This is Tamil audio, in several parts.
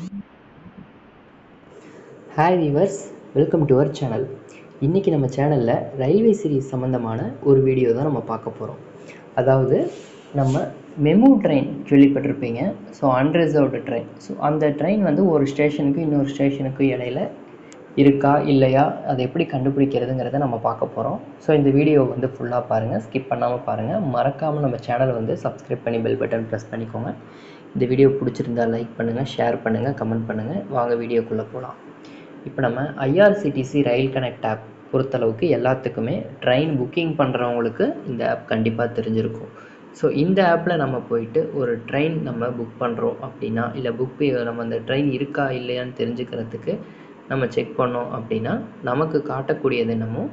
hi viewers welcome to our channel இன்றைக்கி நம்ம சேனலில் ரயில்வே சீரிஸ் சம்மந்தமான ஒரு வீடியோ தான் நம்ம பார்க்க போகிறோம் அதாவது நம்ம மெமு ட்ரெயின் கேள்விப்பட்டிருப்பீங்க ஸோ அன்ரிசர்வ்டு ட்ரெயின் ஸோ அந்த ட்ரெயின் வந்து ஒரு ஸ்டேஷனுக்கு இன்னொரு ஸ்டேஷனுக்கு இடையில இருக்கா இல்லையா அதை எப்படி கண்டுபிடிக்கிறதுங்கிறத நம்ம பார்க்க போகிறோம் ஸோ இந்த வீடியோ வந்து ஃபுல்லாக பாருங்கள் ஸ்கிப் பண்ணாமல் பாருங்கள் மறக்காமல் நம்ம சேனலை வந்து சப்ஸ்கிரைப் பண்ணி பெல் பட்டன் ப்ரெஸ் பண்ணிக்கோங்க இந்த வீடியோ பிடிச்சிருந்தா லைக் பண்ணுங்கள் ஷேர் பண்ணுங்கள் கமெண்ட் பண்ணுங்கள் வாங்க வீடியோக்குள்ளே போகலாம் இப்போ நம்ம ஐஆர்சிடிசி ரயில் கனெக்ட் ஆப் பொறுத்தளவுக்கு எல்லாத்துக்குமே ட்ரெயின் புக்கிங் பண்ணுறவங்களுக்கு இந்த ஆப் கண்டிப்பாக தெரிஞ்சிருக்கும் ஸோ இந்த ஆப்பில் நம்ம போயிட்டு ஒரு ட்ரெயின் நம்ம புக் பண்ணுறோம் அப்படின்னா இல்லை புக் நம்ம அந்த ட்ரெயின் இருக்கா இல்லையான்னு தெரிஞ்சுக்கிறதுக்கு நம்ம செக் பண்ணோம் அப்படின்னா நமக்கு காட்டக்கூடியது என்னமோ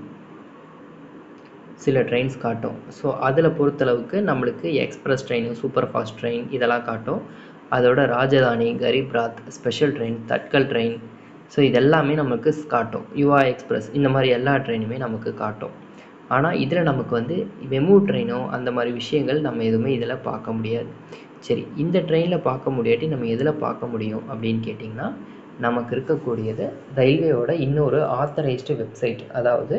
சில ட்ரெயின்ஸ் காட்டும் ஸோ அதில் பொறுத்தளவுக்கு நம்மளுக்கு express train super fast train இதெல்லாம் காட்டும் அதோட Rajdhani Garib Rath special train Tatkal train so இதெல்லாமே நமக்கு காட்டும் யுவா எக்ஸ்பிரஸ் இந்த மாதிரி எல்லா ட்ரெயினுமே நமக்கு காட்டும் ஆனால் இதில் நமக்கு வந்து மெமு ட்ரெயினோ அந்த மாதிரி விஷயங்கள் நம்ம எதுவுமே இதில் பார்க்க முடியாது சரி இந்த ட்ரெயினில் பார்க்க முடியாட்டி நம்ம எதில் பார்க்க முடியும் அப்படின்னு கேட்டிங்கன்னா நமக்கு இருக்கக்கூடியது ரயில்வேயோட இன்னொரு ஆத்தரைஸ்டு வெப்சைட் அதாவது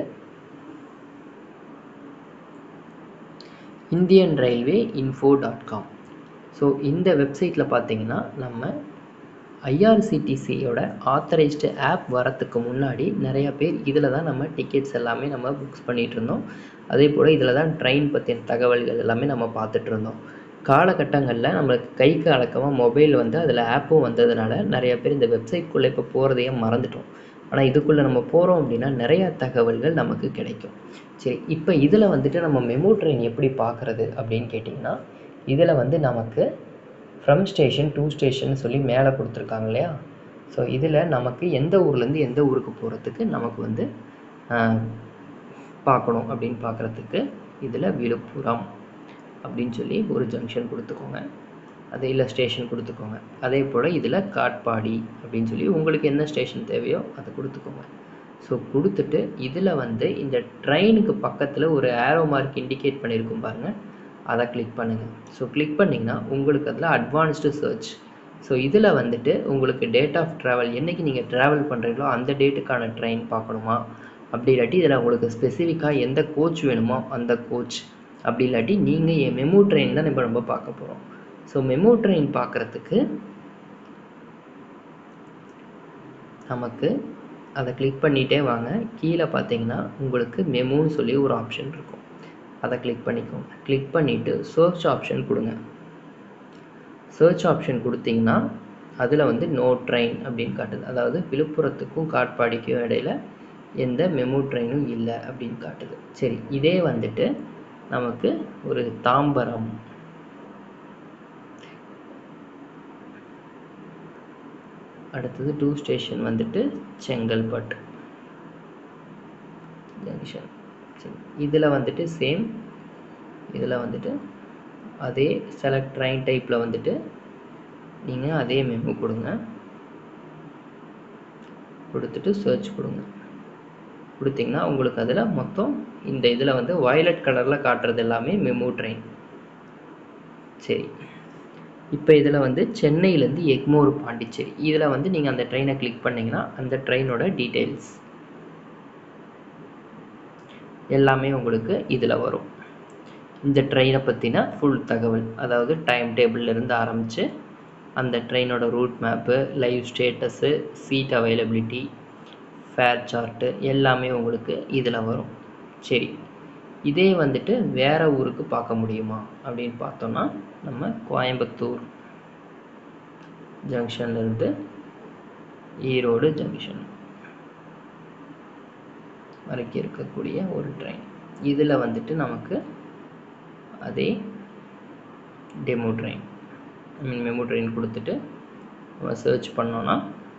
Indian railway info dot com so இந்த வெப்சைட்டில் பார்த்தீங்கன்னா நம்ம ஐஆர்சிடிசியோட ஆத்தரைஸ்டு ஆப் வரத்துக்கு முன்னாடி நிறையா பேர் இதில் தான் நம்ம டிக்கெட்ஸ் எல்லாமே நம்ம புக்ஸ் பண்ணிகிட்டு இருந்தோம் அதே போல் இதில் தான் ட்ரெயின் பற்றின தகவல்கள் எல்லாமே நம்ம பார்த்துட்டு இருந்தோம் காலகட்டங்களில் நம்மளுக்கு கைக்கு அடக்கமாக மொபைல் வந்து அதில் ஆப்பும் வந்ததுனால நிறைய பேர் இந்த வெப்சைட்குள்ளே இப்போ போகிறதையே மறந்துட்டோம் ஆனால் இதுக்குள்ளே நம்ம போகிறோம் அப்படின்னா நிறையா தகவல்கள் நமக்கு கிடைக்கும் சரி இப்போ இதில் வந்துட்டு நம்ம மெமோ ட்ரெயின் எப்படி பார்க்குறது அப்படின்னு கேட்டிங்கன்னா இதில் வந்து நமக்கு ஃப்ரம் ஸ்டேஷன் டூ ஸ்டேஷன் சொல்லி மேலே கொடுத்துருக்காங்க இல்லையா ஸோ இதில் நமக்கு எந்த ஊர்லேருந்து எந்த ஊருக்கு போகிறதுக்கு நமக்கு வந்து பார்க்கணும் அப்படின்னு பார்க்குறதுக்கு இதில் விழுப்புரம் அப்படின்னு சொல்லி ஒரு ஜங்ஷன் கொடுத்துக்கோங்க அது இல்லை ஸ்டேஷன் கொடுத்துக்கோங்க அதே போல் இதில் காட்பாடி அப்படின்னு சொல்லி உங்களுக்கு என்ன ஸ்டேஷன் தேவையோ அதை கொடுத்துக்கோங்க ஸோ கொடுத்துட்டு இதில் வந்து இந்த ட்ரெயினுக்கு பக்கத்தில் ஒரு ஆரோ மார்க் இண்டிகேட் பண்ணியிருக்கும் பாருங்கள் அதை கிளிக் பண்ணுங்கள் ஸோ கிளிக் பண்ணிங்கன்னா உங்களுக்கு அதில் அட்வான்ஸ்டு சர்ச் ஸோ இதில் வந்துட்டு உங்களுக்கு டேட் ஆஃப் ட்ராவல் என்றைக்கு நீங்கள் ட்ராவல் பண்ணுறீங்களோ அந்த டேட்டுக்கான ட்ரெயின் பார்க்கணுமா அப்படி இல்லாட்டி இதில் உங்களுக்கு ஸ்பெசிஃபிக்காக எந்த கோச் வேணுமோ அந்த கோச் அப்படி இல்லாட்டி நீங்கள் என் மெமோ ட்ரெயின் தான் இப்போ நம்ம பார்க்க போகிறோம் ஸோ மெமோ ட்ரெயின் பார்க்குறதுக்கு நமக்கு அதை கிளிக் பண்ணிகிட்டே வாங்க கீழே பார்த்தீங்கன்னா உங்களுக்கு மெமோன்னு சொல்லி ஒரு ஆப்ஷன் இருக்கும் அதை கிளிக் பண்ணிக்கோங்க கிளிக் பண்ணிவிட்டு சர்ச் ஆப்ஷன் கொடுங்க சர்ச் ஆப்ஷன் கொடுத்தீங்கன்னா அதில் வந்து நோ ட்ரெயின் அப்படின்னு காட்டுது அதாவது விழுப்புரத்துக்கும் காட்பாடிக்கும் இடையில எந்த மெமோ ட்ரெயினும் இல்லை அப்படின்னு காட்டுது சரி இதே வந்துட்டு நமக்கு ஒரு தாம்பரம் அடுத்தது டூ ஸ்டேஷன் வந்துட்டு செங்கல்பட்டு ஜங்ஷன் சரி இதில் வந்துட்டு சேம் இதில் வந்துட்டு அதே செலக்ட் ட்ரெயின் டைப்பில் வந்துட்டு நீங்கள் அதே மெமு கொடுங்க கொடுத்துட்டு சர்ச் கொடுங்க கொடுத்தீங்கன்னா உங்களுக்கு அதில் மொத்தம் இந்த இதில் வந்து வயலட் கலரில் காட்டுறது எல்லாமே மெமு ட்ரெயின் சரி இப்போ இதில் வந்து சென்னையிலேருந்து எக்மோர் பாண்டிச்சேரி இதில் வந்து நீங்கள் அந்த ட்ரெயினை கிளிக் பண்ணிங்கன்னா அந்த ட்ரெயினோட டீட்டெயில்ஸ் எல்லாமே உங்களுக்கு இதில் வரும் இந்த ட்ரெயினை பற்றின ஃபுல் தகவல் அதாவது டைம் டேபிள்லேருந்து ஆரம்பித்து அந்த ட்ரெயினோட route map live status seat availability fare chart எல்லாமே உங்களுக்கு இதில் வரும் சரி இதே வந்துட்டு வேறு ஊருக்கு பார்க்க முடியுமா அப்படின்னு பார்த்தோன்னா நம்ம கோயம்புத்தூர் ஜங்ஷன்லேருந்து ஈரோடு ஜங்ஷன் வரைக்கும் இருக்கக்கூடிய ஒரு ட்ரெயின் இதில் வந்துட்டு நமக்கு அதே demo train I mean memo train கொடுத்துட்டு நம்ம சர்ச் பண்ணோன்னா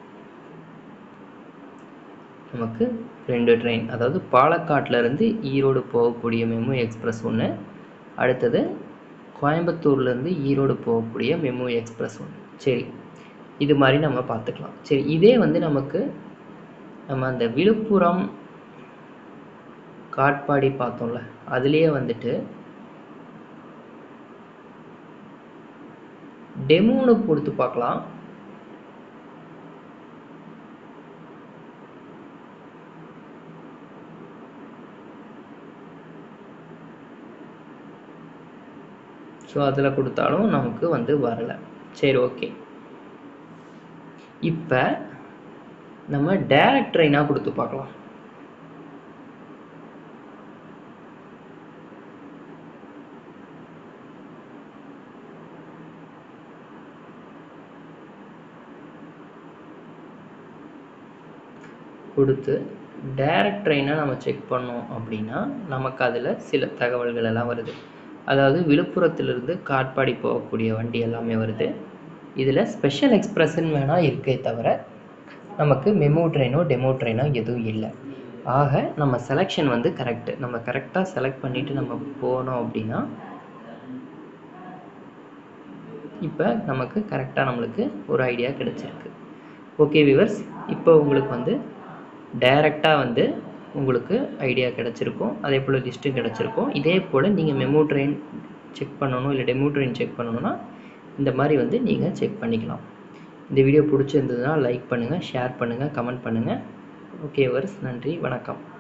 நமக்கு ரெண்டு ட்ரெயின் அதாவது பாலக்காட்டிலேருந்து ஈரோடு போகக்கூடிய மெமோ எக்ஸ்பிரஸ் ஒன்று அடுத்தது கோயம்புத்தூர்லேருந்து ஈரோடு போகக்கூடிய மெமோ எக்ஸ்பிரஸ் ஒன்று சரி இது மாதிரி நம்ம பார்த்துக்கலாம் சரி இதே வந்து நமக்கு நம்ம அந்த விழுப்புரம் காட்பாடி பார்த்தோம்ல அதுலேயே வந்துட்டு டெமோன்னு கொடுத்து பார்க்கலாம் ஸோ அதில் கொடுத்தாலும் நமக்கு வந்து வரலை சரி ஓகே இப்போ நம்ம டைரக்ட் ட்ரெயினாக கொடுத்து பார்க்கலாம் கொடுத்து டைரக்ட் ட்ரெயினை நம்ம செக் பண்ணோம் அப்படின்னா நமக்கு அதில் சில தகவல்கள் எல்லாம் வருது அதாவது விழுப்புரத்திலிருந்து காட்பாடி போகக்கூடிய வண்டி எல்லாமே வருது இதில் ஸ்பெஷல் எக்ஸ்பிரஸ்ன்னு வேணால் இருக்கே தவிர நமக்கு மெமோ ட்ரெயினோ டெமோ ட்ரெயினோ எதுவும் இல்லை ஆக நம்ம செலெக்ஷன் வந்து கரெக்டு நம்ம கரெக்டாக செலக்ட் பண்ணிவிட்டு நம்ம போனோம் அப்படின்னா இப்போ நமக்கு கரெக்டாக நம்மளுக்கு ஒரு ஐடியா கிடைச்சிருக்கு ஓகே விவர்ஸ் இப்போ உங்களுக்கு வந்து டைரெக்டாக வந்து உங்களுக்கு ஐடியா கிடச்சிருக்கும் அதே போல் லிஸ்ட்டும் கிடச்சிருக்கும் இதே போல் நீங்கள் மெமோ ட்ரெயின் செக் பண்ணணும் இல்லை டெமோ ட்ரெயின் செக் பண்ணணும்னா இந்த மாதிரி வந்து நீங்கள் செக் பண்ணிக்கலாம் இந்த வீடியோ பிடிச்சிருந்ததுன்னா லைக் பண்ணுங்கள் ஷேர் பண்ணுங்கள் கமெண்ட் பண்ணுங்கள் ஓகே வர்ஸ் நன்றி வணக்கம்